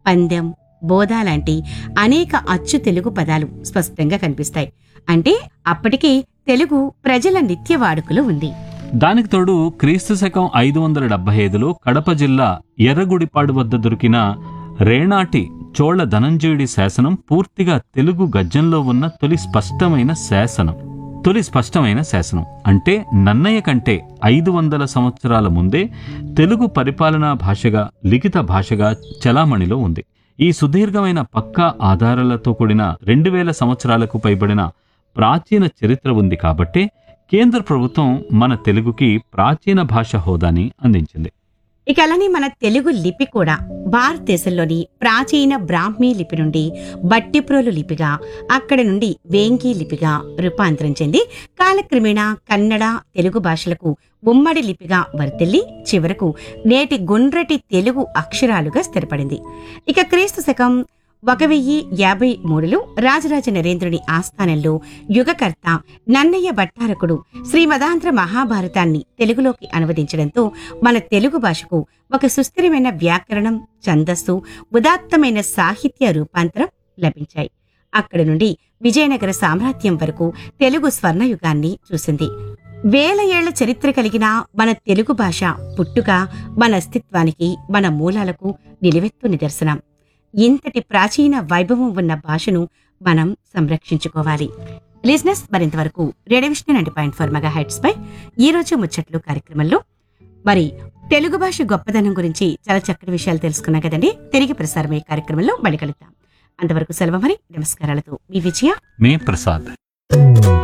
పందెం బోధ లాంటి అనేక అచ్చు తెలుగు పదాలు స్పష్టంగా కనిపిస్తాయి అంటే అప్పటికే తెలుగు ప్రజల నిత్య వాడుకలో ఉంది దానికి తోడు క్రీస్తు శకం ఐదు వందల డెబ్బై ఐదులో కడప జిల్లా ఎర్రగుడిపాడు వద్ద దొరికిన రేనాటి చోళ ధనంజయుడి శాసనం పూర్తిగా తెలుగు గద్యంలో ఉన్న తొలి స్పష్టమైన శాసనం తొలి స్పష్టమైన శాసనం అంటే నన్నయ్య కంటే ఐదు వందల సంవత్సరాల ముందే తెలుగు పరిపాలనా భాషగా లిఖిత భాషగా చలామణిలో ఉంది ఈ సుదీర్ఘమైన పక్కా ఆధారాలతో కూడిన రెండు వేల సంవత్సరాలకు పైబడిన ప్రాచీన చరిత్ర ఉంది కాబట్టే కేంద్ర ప్రభుత్వం మన తెలుగుకి ప్రాచీన భాష హోదాని అందించింది ఇక అలానే మన తెలుగు లిపి కూడా భారతదేశంలోని ప్రాచీన బ్రాహ్మీ లిపి నుండి బట్టిప్రోలు లిపిగా అక్కడి నుండి వేంగి లిపిగా రూపాంతరం చెంది కాలక్రమేణా కన్నడ తెలుగు భాషలకు ఉమ్మడి లిపిగా వర్తిల్లి చివరకు నేటి గుండ్రటి తెలుగు అక్షరాలుగా స్థిరపడింది ఇక క్రీస్తు శకం ఒక వెయ్యి యాభై మూడులో రాజరాజ నరేంద్రుని ఆస్థానంలో యుగకర్త నన్నయ్య భట్టారకుడు శ్రీమదాంధ్ర మహాభారతాన్ని తెలుగులోకి అనువదించడంతో మన తెలుగు భాషకు ఒక సుస్థిరమైన వ్యాకరణం ఛందస్సు ఉదాత్తమైన సాహిత్య రూపాంతరం లభించాయి అక్కడి నుండి విజయనగర సామ్రాజ్యం వరకు తెలుగు స్వర్ణయుగాన్ని చూసింది వేల ఏళ్ల చరిత్ర కలిగిన మన తెలుగు భాష పుట్టుక మన అస్తిత్వానికి మన మూలాలకు నిలువెత్తు నిదర్శనం ఇంతటి ప్రాచీన వైభవం ఉన్న భాషను మనం సంరక్షించుకోవాలి లిజినెస్ మరింతవరకు radio Vishnu ninety point four megahertz పై ఈ రోజు ముచ్చట్లు కార్యక్రమంలో మరి తెలుగు భాష గొప్పదనం గురించి చాలా చక్కటి విషయాలు తెలుసుకున్నాం కదండి తిరిగి ప్రసారమయ్యే కార్యక్రమంలో మళ్ళీ కలుద్దాం అంతవరకు సెలవు మరి నమస్కారాలతో మీ విజయ మే ప్రసాద్